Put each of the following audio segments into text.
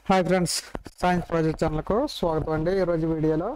hi friends science project ఛానల్కు స్వాగతం అండి ఈరోజు వీడియోలో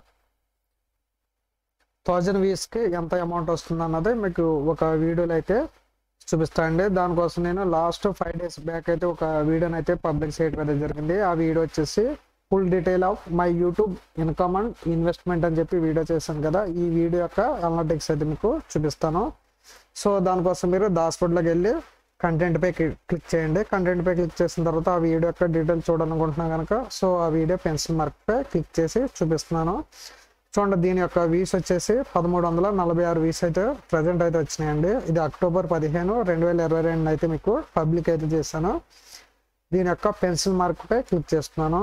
థౌజండ్ వీస్కి ఎంత అమౌంట్ వస్తుంది అన్నది మీకు ఒక వీడియోలో అయితే చూపిస్తానండి దానికోసం నేను లాస్ట్ ఫైవ్ డేస్ బ్యాక్ అయితే ఒక వీడియోని అయితే పబ్లిక్ చేయడం అయితే జరిగింది ఆ వీడియో వచ్చేసి full detail of my YouTube income and investment అని చెప్పి వీడియో చేశాను కదా ఈ వీడియో యొక్క అనలిటిక్స్ అయితే మీకు చూపిస్తాను సో దానికోసం మీరు డాష్బోర్డ్లోకి వెళ్ళి కంటెంట్ పై క్లిక్ చేయండి కంటెంట్ పై క్లిక్ చేసిన తర్వాత ఆ వీడియో యొక్క డీటెయిల్ చూడాలనుకుంటున్నా కనుక సో ఆ వీడియో పెన్సిల్ మార్క్ పై క్లిక్ చేసి చూపిస్తున్నాను చూడండి దీని యొక్క వీస్ వచ్చేసి పదమూడు వందల నలభై ఆరు వీస్ అయితే ప్రజెంట్ అయితే వచ్చినాయండి ఇది అక్టోబర్ పదిహేను రెండు వేల ఇరవై రెండు అయితే మీకు పబ్లిక్ అయితే చేశాను దీని యొక్క పెన్సిల్ మార్క్ పై క్లిక్ చేస్తున్నాను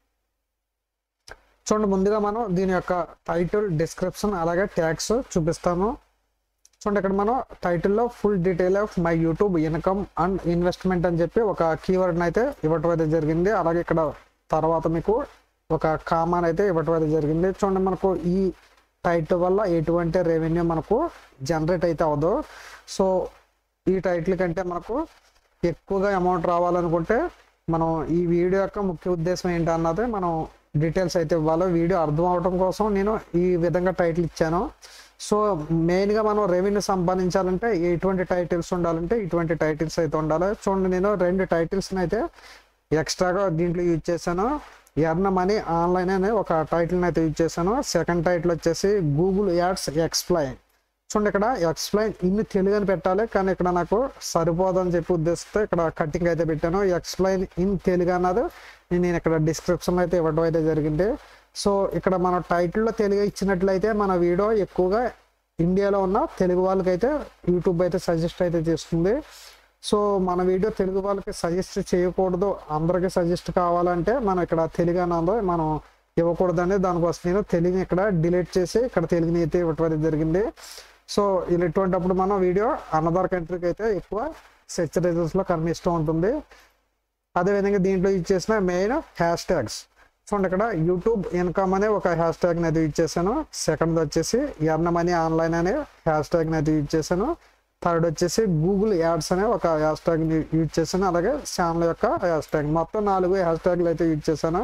చూడండి ముందుగా మనం దీని యొక్క టైటిల్ డిస్క్రిప్షన్ అలాగే ట్యాగ్స్ చూపిస్తాను చూడండి ఇక్కడ మనం టైటిల్లో full detail of my YouTube income and investment అని చెప్పి ఒక కీవర్డ్ అయితే ఇవ్వటం అయితే జరిగింది అలాగే ఇక్కడ తర్వాత మీకు ఒక కామన్ అయితే ఇవ్వటం అయితే జరిగింది చూడండి మనకు ఈ టైటిల్ వల్ల ఎటువంటి రెవెన్యూ మనకు జనరేట్ అయితే అవ్వదు సో ఈ టైటిల్ కంటే మనకు ఎక్కువగా అమౌంట్ రావాలనుకుంటే మనం ఈ వీడియో యొక్క ముఖ్య ఉద్దేశం ఏంటి అన్నది మనం డీటెయిల్స్ అయితే ఇవ్వాలి వీడియో అర్థం అవడం కోసం నేను ఈ విధంగా టైటిల్ ఇచ్చాను సో మెయిన్గా మనం రెవెన్యూ సంపాదించాలంటే ఎటువంటి టైటిల్స్ ఉండాలంటే ఇటువంటి టైటిల్స్ అయితే ఉండాలి చూడండి నేను రెండు టైటిల్స్ని అయితే ఎక్స్ట్రాగా దీంట్లో యూజ్ చేశాను ఎర్న మనీ ఆన్లైన్ అనే ఒక టైటిల్ని అయితే యూజ్ చేశాను సెకండ్ టైటిల్ వచ్చేసి గూగుల్ యాడ్స్ ఎక్స్ప్లెయిన్ చూడండి ఇక్కడ ఎక్స్ప్లెయిన్ ఇన్ని తెలుగు అని పెట్టాలి కానీ ఇక్కడ నాకు సరిపోదని చెప్పి ఉద్దేశిస్తే ఇక్కడ కటింగ్ అయితే పెట్టాను ఎక్స్ప్లెయిన్ ఇన్ తెలుగు అన్నది నేను ఇక్కడ డిస్క్రిప్షన్ అయితే ఇవ్వడం అయితే జరిగింది సో ఇక్కడ మన టైటిల్లో తెలుగు ఇచ్చినట్లయితే మన వీడియో ఎక్కువగా ఇండియాలో ఉన్న తెలుగు వాళ్ళకైతే యూట్యూబ్ అయితే సజెస్ట్ అయితే చేస్తుంది సో మన వీడియో తెలుగు వాళ్ళకి సజెస్ట్ చేయకూడదు అందరికీ సజెస్ట్ కావాలంటే మనం ఇక్కడ తెలుగు అన్నదో మనం ఇవ్వకూడదండి దానికోసం నేను తెలుగుని ఇక్కడ డిలీట్ చేసి ఇక్కడ తెలుగుని అయితే ఇవ్వటం అయితే జరిగింది సో ఇలా ఇటువంటిప్పుడు మనం వీడియో అనదర్ కంట్రీకి అయితే ఎక్కువ సెర్చ్ రిజల్ట్స్లో కనిపిస్తూ ఉంటుంది అదేవిధంగా దీంట్లో యూజ్ చేసిన మెయిన్ హ్యాష్ ట్యాగ్స్ చూడండి ఇక్కడ యూట్యూబ్ ఇన్కమ్ అనే ఒక హ్యాష్ ట్యాగ్ని అయితే యూజ్ చేశాను సెకండ్ వచ్చేసి ఎర్న మనీ ఆన్లైన్ అనే హ్యాష్ ట్యాగ్ని అయితే యూజ్ చేశాను థర్డ్ వచ్చేసి గూగుల్ యాడ్స్ అనే ఒక హ్యాష్ ట్యాగ్ని యూజ్ చేశాను అలాగే ఛానల్ యొక్క హ్యాష్ ట్యాగ్ మొత్తం నాలుగు హ్యాష్ ట్యాగ్లు అయితే యూజ్ చేశాను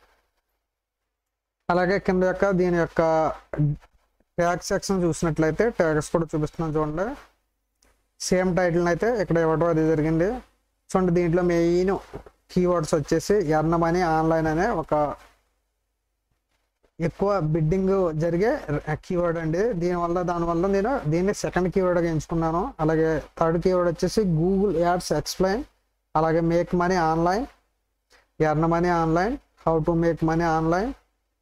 అలాగే కింద యొక్క దీని యొక్క ట్యాగ్ సెక్షన్ చూసినట్లయితే ట్యాగ్స్ కూడా చూపిస్తున్నాను చూడండి సేమ్ టైటిల్ అయితే ఇక్కడ ఇవ్వడం అది జరిగింది చూడండి దీంట్లో మెయిన్ కీవర్డ్స్ వచ్చేసి ఎర్న మనీ ఆన్లైన్ అనే ఒక ఎక్కువ బిడ్డింగ్ జరిగే కీవర్డ్ అండి దీనివల్ల దానివల్ల నేను దీన్ని సెకండ్ కీవర్డ్గా ఎంచుకున్నాను అలాగే థర్డ్ కీవర్డ్ వచ్చేసి గూగుల్ యాడ్స్ ఎక్స్ప్లెయిన్ అలాగే make money online earn money online how to make money online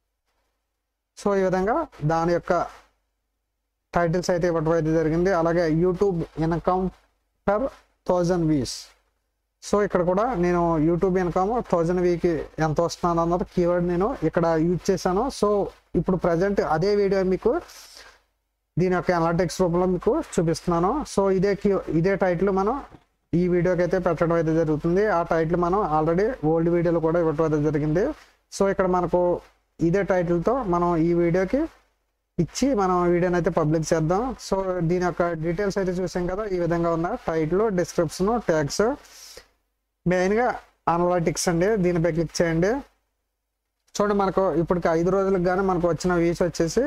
so ఈ విధంగా దాని యొక్క టైటిల్స్ అయితే ఇవ్వడం అయితే జరిగింది అలాగే YouTube income per thousand views so ఇక్కడ కూడా నేను యూట్యూబ్ ఇన్కమ్ థౌజండ్ వీకి ఎంత వస్తున్నాను అన్నది కీవర్డ్ నేను ఇక్కడ యూజ్ చేశాను సో ఇప్పుడు ప్రజెంట్ అదే వీడియో మీకు దీని యొక్క అనలిటిక్స్ రూపంలో మీకు చూపిస్తున్నాను సో ఇదే కీ ఇదే టైటిల్ మనం ఈ వీడియోకి అయితే పెట్టడం అయితే జరుగుతుంది ఆ టైటిల్ మనం ఆల్రెడీ ఓల్డ్ వీడియోలో కూడా ఇవ్వడం అయితే జరిగింది సో ఇక్కడ మనకు ఇదే టైటిల్తో మనం ఈ వీడియోకి ఇచ్చి మనం వీడియోని అయితే పబ్లిక్ చేద్దాం సో దీని యొక్క డీటెయిల్స్ అయితే చూసాం కదా ఈ విధంగా ఉన్న టైటిల్ డిస్క్రిప్షన్ ట్యాగ్స్ మెయిన్గా అనలిటిక్స్ అండి దీనిపై క్లిక్ చేయండి చూడండి మనకు ఇప్పటికి ఐదు రోజులకు కానీ మనకు వచ్చిన వీస్ వచ్చేసి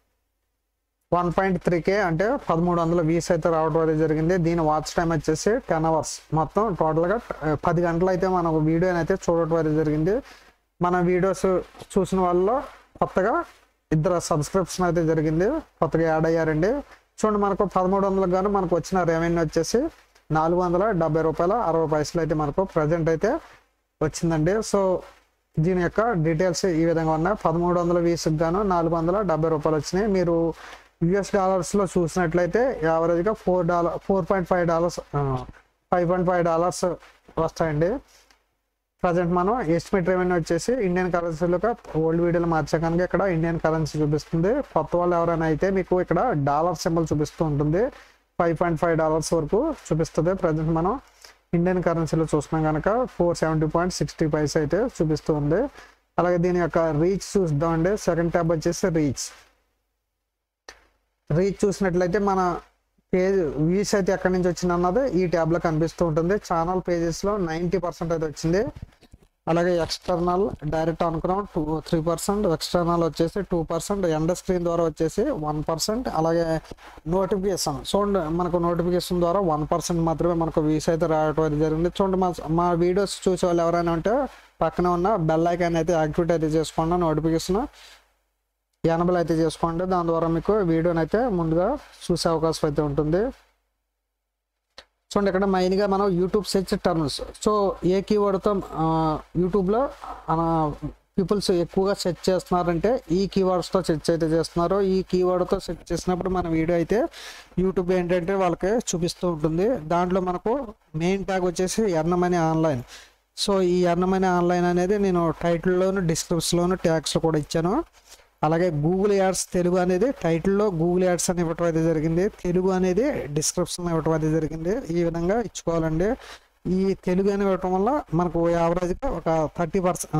వన్ పాయింట్ త్రీ కే అంటే పదమూడు వందల వీస్ అయితే రావడం అనేది జరిగింది దీని వాచ్ టైం వచ్చేసి టెన్ అవర్స్ మొత్తం టోటల్గా పది గంటలు అయితే మనం వీడియోని అయితే చూడటం అనేది జరిగింది మన వీడియోస్ చూసిన వాళ్ళలో కొత్తగా ఇద్దరు సబ్స్క్రిప్షన్ అయితే జరిగింది కొత్తగా యాడ్ అయ్యారండి చూడండి మనకు పదమూడు వందలకు గాను మనకు వచ్చిన రెవెన్యూ వచ్చేసి నాలుగు వందల డెబ్బై రూపాయల అరవై పైసలు అయితే మనకు ప్రజెంట్ అయితే వచ్చిందండి సో దీని యొక్క డీటెయిల్స్ ఈ విధంగా ఉన్నాయి పదమూడు వందల వీసుకు గాను నాలుగు వందల డెబ్బై రూపాయలు వచ్చినాయి మీరు యుఎస్ డాలర్స్లో చూసినట్లయితే యావరేజ్గా four dollar four point five dollars five point five dollars వస్తాయండి ప్రజెంట్ మనం ఎస్టిమేట్ రెవెన్యూ వచ్చేసి ఇండియన్ కరెన్సీలోకి ఓల్డ్ వీడియోలో మార్చే కనుక ఇక్కడ ఇండియన్ కరెన్సీ చూపిస్తుంది కొత్త వాళ్ళు ఎవరైనా అయితే మీకు ఇక్కడ డాలర్ సింబల్ చూపిస్తూ ఉంటుంది ఫైవ్ పాయింట్ ఫైవ్ డాలర్స్ వరకు చూపిస్తుంది ప్రజెంట్ మనం ఇండియన్ కరెన్సీలో చూస్తున్నాం కనుక four seventy point sixty paise అయితే చూపిస్తుంది అలాగే దీని యొక్క రీచ్ చూద్దామండి సెకండ్ ట్యాబ్ వచ్చేసి రీచ్ రీచ్ చూసినట్లయితే మన పేజ్ వ్యూస్ అయితే ఎక్కడి నుంచి వచ్చింది అన్నది ఈ ట్యాబ్లో కనిపిస్తూ ఉంటుంది ఛానల్ పేజెస్లో నైంటీ పర్సెంట్ అయితే వచ్చింది అలాగే ఎక్స్టర్నల్ డైరెక్ట్ అనుకున్నాం టూ త్రీ పర్సెంట్ ఎక్స్టర్నల్ వచ్చేసి టూ పర్సెంట్ ఎండ స్క్రీన్ ద్వారా వచ్చేసి వన్ పర్సెంట్ అలాగే నోటిఫికేషన్ చూడండి మనకు నోటిఫికేషన్ ద్వారా వన్ పర్సెంట్ మాత్రమే మనకు వ్యూస్ అయితే రావడం అయితే జరిగింది చూడండి మా మా వీడియోస్ చూసే వాళ్ళు ఎవరైనా ఉంటే పక్కన ఉన్న బెల్ ఐకాన్ అయితే యాక్టివేట్ అయితే చేసుకోండి నోటిఫికేషన్ ఎనబల్ అయితే చేసుకోండి దాని ద్వారా మీకు వీడియోని అయితే ముందుగా చూసే అవకాశం అయితే ఉంటుంది చూడండి ఇక్కడ మెయిన్గా మనం యూట్యూబ్ సెర్చ్ టర్మ్స్ సో ఏ కీవర్డ్తో యూట్యూబ్లో పీపుల్స్ ఎక్కువగా సెర్చ్ చేస్తున్నారంటే ఈ కీవర్డ్స్తో సెర్చ్ అయితే చేస్తున్నారు ఈ కీవర్డ్తో సెర్చ్ చేసినప్పుడు మన వీడియో అయితే యూట్యూబ్ ఏంటంటే వాళ్ళకి చూపిస్తూ ఉంటుంది దాంట్లో మనకు మెయిన్ ట్యాగ్ వచ్చేసి ఎర్నమని ఆన్లైన్ సో ఈ ఎర్నమని ఆన్లైన్ అనేది నేను టైటిల్లోను డిస్క్రిప్షన్లోను ట్యాగ్స్ కూడా ఇచ్చాను అలాగే గూగుల్ యాడ్స్ తెలుగు అనేది టైటిల్లో గూగుల్ యాడ్స్ అని ఇవ్వటం అయితే జరిగింది తెలుగు అనేది డిస్క్రిప్షన్ ఇవ్వటం అయితే జరిగింది ఈ విధంగా ఇచ్చుకోవాలండి ఈ తెలుగు అని ఇవ్వటం వల్ల మనకు యావరేజ్గా ఒక థర్టీ పర్సెంట్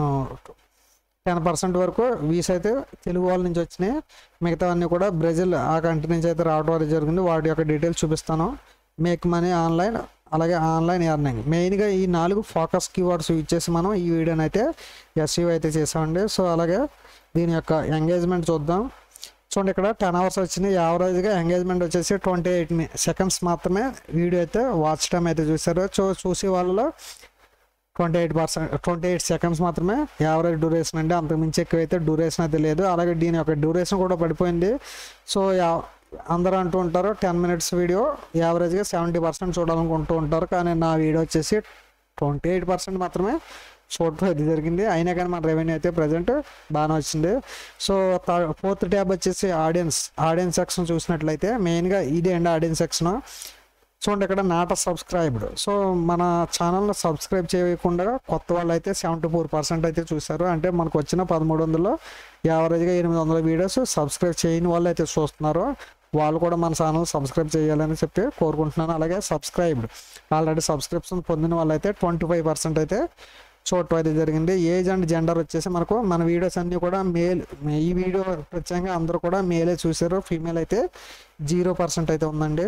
టెన్ పర్సెంట్ వరకు వీస్ అయితే తెలుగు వాళ్ళ నుంచి వచ్చినాయి మిగతావన్నీ కూడా బ్రెజిల్ ఆ కంట్రీ నుంచి అయితే రావడం అయితే జరిగింది వాటి యొక్క డీటెయిల్స్ చూపిస్తాను మేక్ మనీ ఆన్లైన్ అలాగే ఆన్లైన్ ఎర్నింగ్ మెయిన్గా ఈ నాలుగు ఫోకస్ కీవర్డ్స్ యూజ్ చేసి మనం ఈ వీడియోని అయితే ఎస్యూ అయితే చేసామండి సో అలాగే దీని యొక్క ఎంగేజ్మెంట్ చూద్దాం చూడండి ఇక్కడ టెన్ అవర్స్ వచ్చినాయి యావరేజ్గా ఎంగేజ్మెంట్ వచ్చేసి ట్వంటీ ఎయిట్ సెకండ్స్ మాత్రమే వీడియో అయితే వాచ్ టైం అయితే చూసారు సో చూసి వాళ్ళలో twenty eight percent twenty eight seconds మాత్రమే యావరేజ్ డ్యూరేషన్ అండి అంతకు మించి ఎక్కువ అయితే డ్యూరేషన్ అయితే లేదు అలాగే దీని యొక్క డ్యూరేషన్ కూడా పడిపోయింది సో యా అందరూ అంటూ ఉంటారు టెన్ మినిట్స్ వీడియో యావరేజ్గా సెవెంటీ పర్సెంట్ చూడాలనుకుంటూ ఉంటారు కానీ నా వీడియో వచ్చేసి ట్వంటీ ఎయిట్ పర్సెంట్ మాత్రమే చూడటం అది జరిగింది అయినా కానీ మన రెవెన్యూ అయితే ప్రజెంట్ బాగానే వచ్చింది సో ఫోర్త్ ట్యాబ్ వచ్చేసి ఆడియన్స్ ఆడియన్స్ సెక్షన్ చూసినట్లయితే మెయిన్గా ఇదే అండి ఆడియన్స్ సెక్షన్ చూడండి ఇక్కడ నాట సబ్స్క్రైబ్డ్ సో మన ఛానల్ని సబ్స్క్రైబ్ చేయకుండా కొత్త వాళ్ళు అయితే సెవెంటీ ఫోర్ పర్సెంట్ అయితే చూశారు అంటే మనకు వచ్చిన పదమూడు వందలు యావరేజ్గా ఎనిమిది వందల వీడియోస్ సబ్స్క్రైబ్ చేయని వాళ్ళు అయితే చూస్తున్నారు వాళ్ళు కూడా మన ఛానల్ సబ్స్క్రైబ్ చేయాలని చెప్పి కోరుకుంటున్నాను అలాగే సబ్స్క్రైబ్డ్ ఆల్రెడీ సబ్స్క్రిప్షన్ పొందిన వాళ్ళు అయితే ట్వంటీ ఫైవ్ పర్సెంట్ అయితే చూడటం అయితే జరిగింది ఏజ్ అండ్ జెండర్ వచ్చేసి మనకు మన వీడియోస్ అన్నీ కూడా మేల్ ఈ వీడియో ప్రత్యేకంగా అందరూ కూడా మేలే చూసారు ఫీమేల్ అయితే జీరో పర్సెంట్ అయితే ఉందండి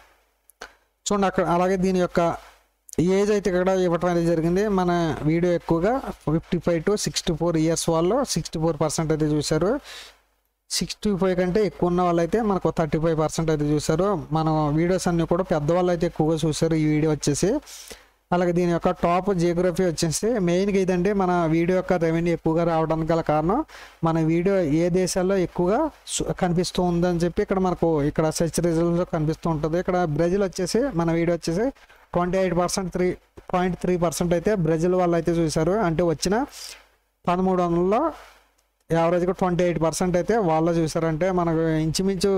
చూడండి అక్కడ అలాగే దీని యొక్క ఏజ్ అయితే ఇక్కడ ఇవ్వటం అనేది జరిగింది మన వీడియో ఎక్కువగా fifty five to sixty four years వాళ్ళు సిక్స్టీ ఫోర్ పర్సెంట్ అయితే చూశారు సిక్స్టీ ఫైవ్ కంటే ఎక్కువ ఉన్న వాళ్ళు అయితే మనకు థర్టీ ఫైవ్ పర్సెంట్ అయితే చూశారు మన వీడియోస్ అన్నీ కూడా పెద్దవాళ్ళు అయితే ఎక్కువగా చూశారు ఈ వీడియో వచ్చేసి అలాగే దీని యొక్క టాప్ జియోగ్రఫీ వచ్చేసి మెయిన్గా ఇదండి మన వీడియో యొక్క రెవెన్యూ ఎక్కువగా రావడానికి గల కారణం మన వీడియో ఏ దేశాల్లో ఎక్కువగా సు- కనిపిస్తూ ఉందని చెప్పి ఇక్కడ మనకు ఇక్కడ సెర్చ్ రిజల్ట్స్ కనిపిస్తూ ఉంటుంది ఇక్కడ బ్రెజిల్ వచ్చేసి మన వీడియో వచ్చేసి twenty eight percent three point three percent అయితే బ్రెజిల్ వాళ్ళు అయితే చూశారు అంటే వచ్చిన పదమూడు వందలలో యావరేజ్గా ట్వంటీ ఎయిట్ పర్సెంట్ అయితే వాళ్ళు చూసారంటే మనకు ఇంచుమించు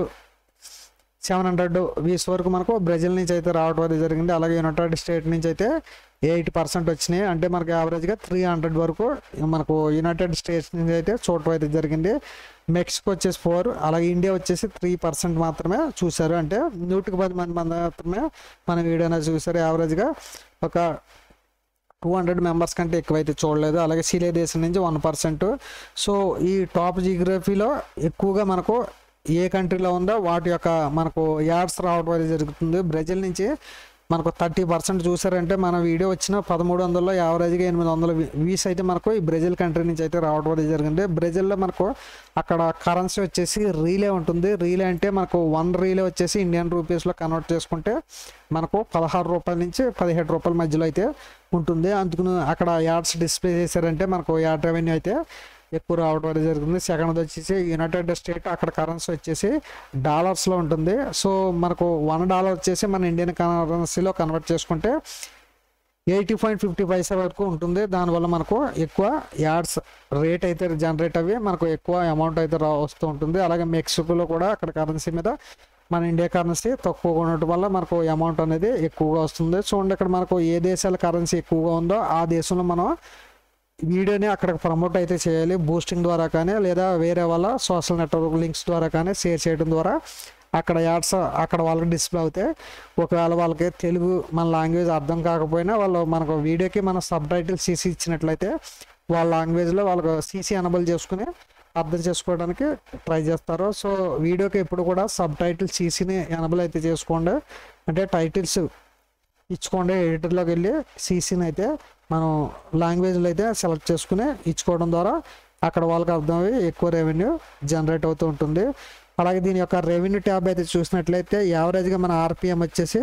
సెవెన్ హండ్రెడ్ వీస్ వరకు మనకు బ్రెజిల్ నుంచి అయితే రావడం అనేది జరిగింది అలాగే యునైటెడ్ స్టేట్ నుంచి అయితే ఎయిట్ పర్సెంట్ వచ్చినాయి అంటే మనకు యావరేజ్గా త్రీ హండ్రెడ్ వరకు మనకు యునైటెడ్ స్టేట్స్ నుంచి అయితే చూడటం అయితే జరిగింది మెక్సికో వచ్చేసి ఫోర్ అలాగే ఇండియా వచ్చేసి త్రీ పర్సెంట్ మాత్రమే చూశారు అంటే నూటికి పది మంది మాత్రమే మన వీడియో అనేది చూశారు యావరేజ్గా ఒక టూ హండ్రెడ్ మెంబర్స్ కంటే ఎక్కువైతే చూడలేదు అలాగే సిలే దేశం నుంచి వన్ పర్సెంట్ సో ఈ టాప్ జియోగ్రఫీలో ఎక్కువగా మనకు ఏ కంట్రీలో ఉందో వాటి యొక్క మనకు యాడ్స్ రావడం అనేది జరుగుతుంది బ్రెజిల్ నుంచి మనకు థర్టీ పర్సెంట్ చూసారంటే మన వీడియో వచ్చిన పదమూడు వందల్లో యావరేజ్గా ఎనిమిది వందల వీస్ అయితే మనకు ఈ బ్రెజిల్ కంట్రీ నుంచి అయితే రావడం అనేది జరిగింది బ్రెజిల్లో మనకు అక్కడ కరెన్సీ వచ్చేసి రీలే ఉంటుంది రీలే అంటే మనకు వన్ రీలే వచ్చేసి ఇండియన్ రూపీస్లో కన్వర్ట్ చేసుకుంటే మనకు పదహారు రూపాయల నుంచి పదిహేడు రూపాయల మధ్యలో అయితే ఉంటుంది అందుకు అక్కడ యాడ్స్ డిస్ప్లే చేశారంటే మనకు యాడ్ రెవెన్యూ అయితే ఎక్కువ రావడం అనేది జరుగుతుంది సెకండ్ వచ్చేసి యునైటెడ్ స్టేట్ అక్కడ కరెన్సీ వచ్చేసి డాలర్స్లో ఉంటుంది సో మనకు వన్ డాలర్ వచ్చేసి మన ఇండియన్ కరెన్సీలో కన్వర్ట్ చేసుకుంటే ఎయిటీ పాయింట్ ఫిఫ్టీ పైసా వరకు ఉంటుంది దానివల్ల మనకు ఎక్కువ యాడ్స్ రేట్ అయితే జనరేట్ అవి మనకు ఎక్కువ అమౌంట్ అయితే రా వస్తూ ఉంటుంది అలాగే మెక్సికోలో కూడా అక్కడ కరెన్సీ మీద మన ఇండియా కరెన్సీ తక్కువగా ఉండటం వల్ల మనకు అమౌంట్ అనేది ఎక్కువగా వస్తుంది చూడండి ఇక్కడ మనకు ఏ దేశాల కరెన్సీ ఎక్కువగా ఉందో ఆ దేశంలో మనం వీడియోని అక్కడ ప్రమోట్ అయితే చేయాలి బూస్టింగ్ ద్వారా కానీ లేదా వేరే వాళ్ళ సోషల్ నెట్వర్క్ లింక్స్ ద్వారా కానీ షేర్ చేయడం ద్వారా అక్కడ యాడ్స్ అక్కడ వాళ్ళకి డిస్ప్లే అవుతాయి ఒకవేళ వాళ్ళకి తెలుగు మన లాంగ్వేజ్ అర్థం కాకపోయినా వాళ్ళు మనకు వీడియోకి మన సబ్ టైటిల్ సీసీ ఇచ్చినట్లయితే వాళ్ళ లాంగ్వేజ్లో వాళ్ళకు సీసీ అనబుల్ చేసుకుని అర్థం చేసుకోవడానికి ట్రై చేస్తారు సో వీడియోకి ఎప్పుడు కూడా సబ్ టైటిల్ సీసీని ఎనబుల్ అయితే చేసుకోండి అంటే టైటిల్స్ ఇచ్చుకోండి ఎడిటర్లోకి వెళ్ళి సీసీని అయితే మనం లాంగ్వేజ్లో అయితే సెలెక్ట్ చేసుకుని ఇచ్చుకోవడం ద్వారా అక్కడ వాళ్ళకి అర్థమయ్యి ఎక్కువ రెవెన్యూ జనరేట్ అవుతూ ఉంటుంది అలాగే దీని యొక్క రెవెన్యూ ట్యాబ్ అయితే చూసినట్లయితే యావరేజ్గా మన ఆర్పిఎం వచ్చేసి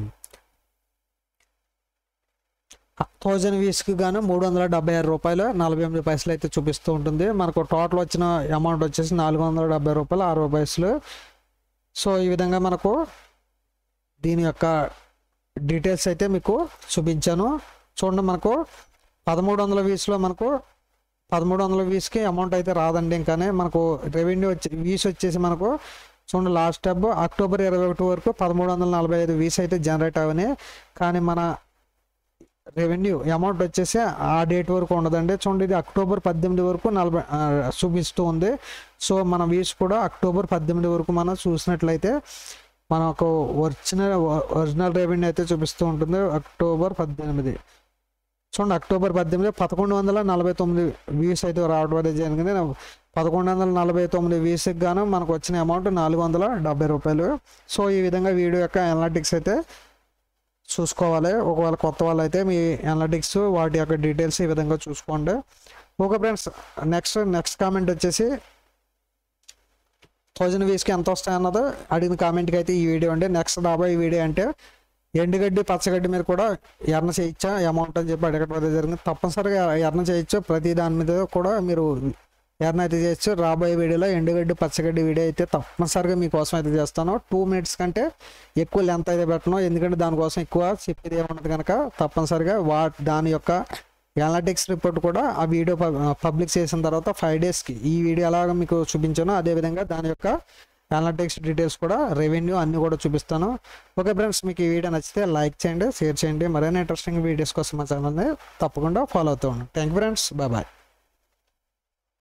థౌజండ్ వీస్కి గాను మూడు వందల డెబ్బై ఆరు రూపాయలు నలభై ఎనిమిది పైసలు అయితే చూపిస్తూ ఉంటుంది మనకు టోటల్ వచ్చిన అమౌంట్ వచ్చేసి నాలుగు వందల డెబ్బై రూపాయలు అరవై పైసలు సో ఈ విధంగా మనకు దీని యొక్క డీటెయిల్స్ అయితే మీకు చూపించాను చూడండి మనకు పదమూడు వందల వీస్లో మనకు పదమూడు వందల వీస్కి అమౌంట్ అయితే రాదండి ఇంకానే మనకు రెవెన్యూ వచ్చి వీస్ వచ్చేసి మనకు చూడండి లాస్ట్ స్టెప్ అక్టోబర్ ఇరవై ఒకటి వరకు పదమూడు వందల నలభై ఐదు వీస్ అయితే జనరేట్ అవని కానీ మన రెవెన్యూ అమౌంట్ వచ్చేసి ఆ డేట్ వరకు ఉండదండి చూడండి ఇది అక్టోబర్ పద్దెనిమిది వరకు నలభై ఆ, చూపిస్తూ ఉంది సో మన వీస్ కూడా అక్టోబర్ పద్దెనిమిది వరకు మనం చూసినట్లయితే మనకు ఒరిజినల్ ఒరిజినల్ రెవెన్యూ అయితే చూపిస్తూ ఉంటుంది అక్టోబర్ పద్దెనిమిది చూడండి అక్టోబర్ పద్దెనిమిది పదకొండు వందల నలభై తొమ్మిది వ్యూస్ అయితే రావడం అనేది జరిగింది పదకొండు వందల నలభై తొమ్మిది వ్యూస్కి గాను మనకు వచ్చిన అమౌంట్ నాలుగు వందల డెబ్బై రూపాయలు సో ఈ విధంగా వీడియో యొక్క అనలిటిక్స్ అయితే చూసుకోవాలి ఒకవేళ కొత్త వాళ్ళు అయితే మీ అనలిటిక్స్ వాటి యొక్క డీటెయిల్స్ ఈ విధంగా చూసుకోండి okay friends next next comment వచ్చేసి థౌజండ్ వీస్కి ఎంత వస్తాయి అన్నది అడిగిన కామెంట్కి అయితే ఈ వీడియో అండి నెక్స్ట్ రాబోయే వీడియో అంటే ఎండుగడ్డి పచ్చగడ్డి మీద కూడా ఎర్న చేయొచ్చా అమౌంట్ అని చెప్పి అడగడం అయితే జరిగింది తప్పనిసరిగా ఎర్న చేయొచ్చు ప్రతి దాని మీద కూడా మీరు ఎర్న అయితే చేయొచ్చు రాబోయే వీడియోలో ఎండుగడ్డి పచ్చగడ్డి వీడియో అయితే తప్పనిసరిగా మీకోసం అయితే చేస్తాను టూ మినిట్స్ కంటే ఎక్కువ లెంత్ అయితే పెట్టను ఎందుకంటే దానికోసం ఎక్కువ చెప్పేది ఏమున్నది కనుక తప్పనిసరిగా వా దాని యొక్క అనలిటిక్స్ రిపోర్ట్ కూడా ఆ వీడియో పబ్లిక్ చేసిన తర్వాత ఫైవ్ డేస్కి ఈ వీడియో ఎలాగ మీకు చూపించానో అదేవిధంగా దాని యొక్క అనలిటిక్స్ డీటెయిల్స్ కూడా రెవెన్యూ అన్నీ కూడా చూపిస్తాను ఓకే ఫ్రెండ్స్ మీకు ఈ వీడియో నచ్చితే లైక్ చేయండి షేర్ చేయండి మరైనా ఇంట్రెస్టింగ్ వీడియోస్ కోసం మా ఛానల్ని తప్పకుండా ఫాలో అవుతూ ఉండండి thank you friends bye bye